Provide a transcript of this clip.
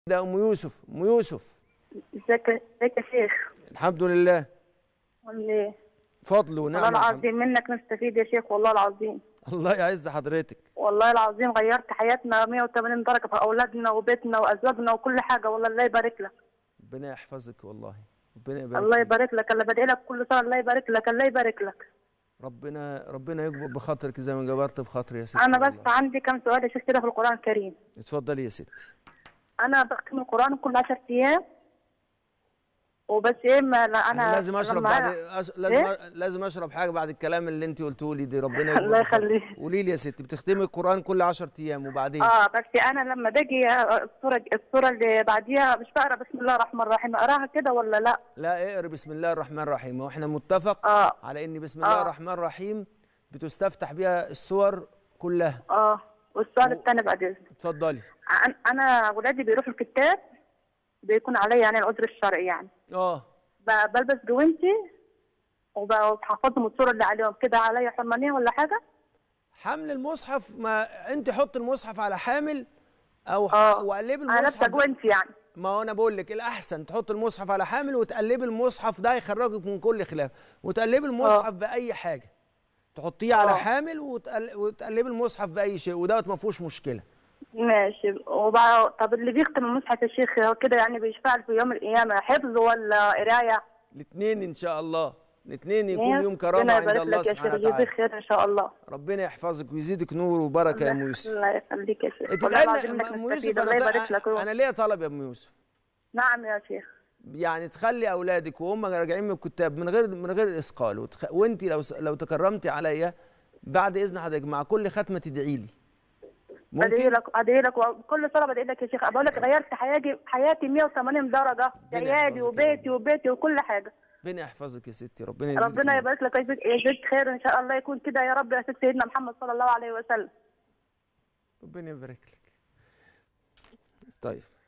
ده ام يوسف ام يوسف ازيك ازيك يا شيخ الحمد لله عامل ايه فضل والله ونعمه الحمد- العظيم منك نستفيد يا شيخ والله العظيم الله يعز حضرتك والله العظيم غيرت حياتنا 180 درجة في أولادنا وبيتنا وأزواجنا وكل حاجة والله الله يبارك لك ربنا يحفظك والله ربنا يبارك الله فيك. يبارك لك اللي بدعي لك كل سنة الله يبارك لك الله يبارك لك ربنا ربنا يكبر بخاطرك زي ما جبرت بخاطري يا ستي أنا بس والله. عندي كم سؤال يا شيخ كده في القرآن الكريم اتفضلي يا ستي أنا بختم القرآن كل 10 أيام وبس إيه ما لا انا أنا لازم اشرب لما بعد أنا- أش... لازم إيه؟ لازم اشرب حاجه بعد الكلام اللي انت قلته لي دي ربنا يكبر الله بخاطرك. يخليك. قولي لي يا ستي بتختمي القران كل 10 ايام وبعدين اه بس انا لما باجي الصوره الصوره اللي بعديها مش بقرا بسم الله الرحمن الرحيم اقراها كده ولا لا لا اقري بسم الله الرحمن الرحيم واحنا متفق اه على ان بسم الله آه. الرحمن الرحيم بتستفتح بيها السور كلها اه والسؤال الثاني بعد اذنك اتفضلي عن- انا ولادي بيروحوا الكتاب بيكون عليا يعني العذر الشرعي يعني اه ب- بلبس جوانتي وبحفظهم الصوره اللي عليهم كده عليا حرمانيه ولا حاجه حمل المصحف ما انت حط المصحف على حامل او ح... اه وقلبي انا لابسه المصحف جوانتي يعني ما هو انا بقول لك الاحسن تحط المصحف على حامل وتقلبي المصحف ده هيخرجك من كل خلاف وتقلبي المصحف باي حاجه تحطيه على آه. حامل وتقل... وتقلبي المصحف باي شيء ودوت ما فيهوش مشكله ماشي وبع... طب اللي بيختم المصحف يا شيخ هو كده يعني بيشفع في يوم القيامه حفظ ولا قرايه الاثنين ان شاء الله الاثنين يكون ماشي. يوم ربنا كرامه عند يبارك الله لك يا سبحانه شيخ يجزيك وتعالى خير ان شاء الله ربنا يحفظك ويزيدك نور وبركه يا ام يوسف الله يخليك يا شيخ انت والله تدعي العظيم لنا- انك ام يوسف مستفيد الله انا يبارك لك انا ليا طلب يا ام يوسف نعم يا شيخ يعني تخلي اولادك وهم راجعين من الكتاب من غير من غير اثقال وتخ... وانت لو س- لو تكرمتي عليا بعد اذن حضرتك مع كل ختمه تدعي لي بدعي ممكن لك ادعي لك وكل صلاه بدعي لك يا شيخ بقول لك غيرت حياتي حياتي 180 درجه ربنا عيالي يحفظك يا وبيتي وبيتي وكل حاجه ربنا يحفظك يا ستي ربنا يزيدك ربنا نور. يبارك لك ويجزيك يجزيك خير ان شاء الله يكون كده يا رب يا سيد سيدنا محمد صلى الله عليه وسلم ربنا يبارك لك طيب